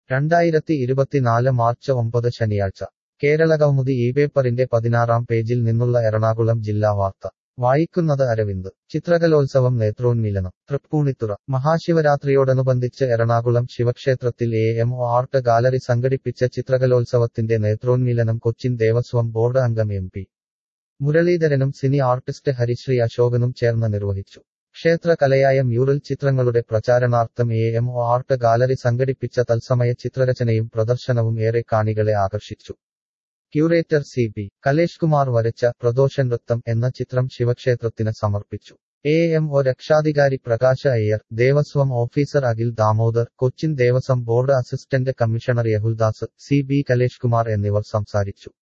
രണ്ടായിരത്തി ഇരുപത്തിനാല് മാർച്ച് ഒമ്പത് ശനിയാഴ്ച കേരളകൗമുദി ഈ പേപ്പറിന്റെ പതിനാറാം പേജിൽ നിന്നുള്ള എറണാകുളം ജില്ലാ വാർത്ത വായിക്കുന്നത് അരവിന്ദ് ചിത്രകലോത്സവം നേത്രോന്മീലനം തൃപ്പൂണിത്തുറ മഹാശിവരാത്രിയോടനുബന്ധിച്ച് എറണാകുളം ശിവക്ഷേത്രത്തിൽ A M O art gallery സംഘടിപ്പിച്ച ചിത്രകലോത്സവത്തിന്റെ നേത്രോന്മീലനം കൊച്ചിൻ ദേവസ്വം ബോർഡ് അംഗം എം പി മുരളീധരനും സിനി ആർട്ടിസ്റ്റ് ഹരിശ്രീ അശോകനും ചേർന്ന് നിർവഹിച്ചു ക്ഷേത്ര കലയായ മ്യൂറൽ ചിത്രങ്ങളുടെ പ്രചാരണാർത്ഥം A M O art gallery സംഘടിപ്പിച്ച തത്സമയ ചിത്രരചനയും പ്രദർശനവും ഏറെ കാണികളെ ആകർഷിച്ചു curator C P Kalesh Kumar വരച്ച പ്രദോഷ നൃത്തം എന്ന ചിത്രം ശിവക്ഷേത്രത്തിന് സമർപ്പിച്ചു എ എം ഒ രക്ഷാധികാരി Prakasha Iyer Devaswom officer Akhil Damodar Cochin Devaswom board assistant commissioner Yahuldas C B Kalesh Kumar എന്നിവർ സംസാരിച്ചു